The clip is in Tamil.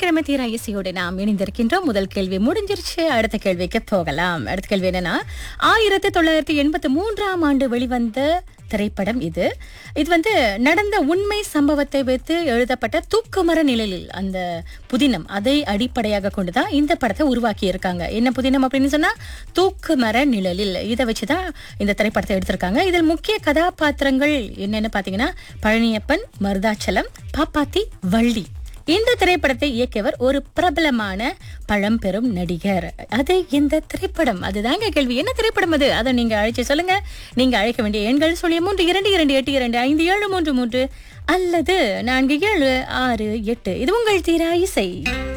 வெள்ளிக்கிழமை தீரா இசையோடு நாம் இணைந்திருக்கின்றோம் முதல் கேள்வி முடிஞ்சிருச்சு அடுத்த கேள்விக்கு போகலாம் அடுத்த கேள்வி என்னன்னா ஆயிரத்தி தொள்ளாயிரத்தி எண்பத்தி மூன்றாம் ஆண்டு வெளிவந்த திரைப்படம் இது இது வந்து நடந்த உண்மை சம்பவத்தை வைத்து எழுதப்பட்ட தூக்குமர நிழலில் அந்த புதினம் அதை அடிப்படையாக கொண்டுதான் இந்த படத்தை உருவாக்கி இருக்காங்க என்ன புதினம் அப்படின்னு சொன்னா தூக்குமர நிழலில் இதை வச்சுதான் இந்த திரைப்படத்தை எடுத்திருக்காங்க இதில் முக்கிய கதாபாத்திரங்கள் என்னன்னு பாத்தீங்கன்னா பழனியப்பன் மருதாச்சலம் பாப்பாத்தி வள்ளி இந்த திரைப்படத்தை இயக்கியவர் ஒரு பிரபலமான பழம்பெரும் நடிகர் அது இந்த திரைப்படம் அதுதாங்க கேள்வி என்ன திரைப்படம் அது அதை நீங்க அழைச்சு சொல்லுங்க நீங்க அழைக்க வேண்டிய எண்கள் சொல்லிய மூன்று இரண்டு இரண்டு எட்டு இரண்டு ஐந்து ஏழு மூன்று மூன்று அல்லது நான்கு ஏழு ஆறு எட்டு இது உங்கள் தீரா இசை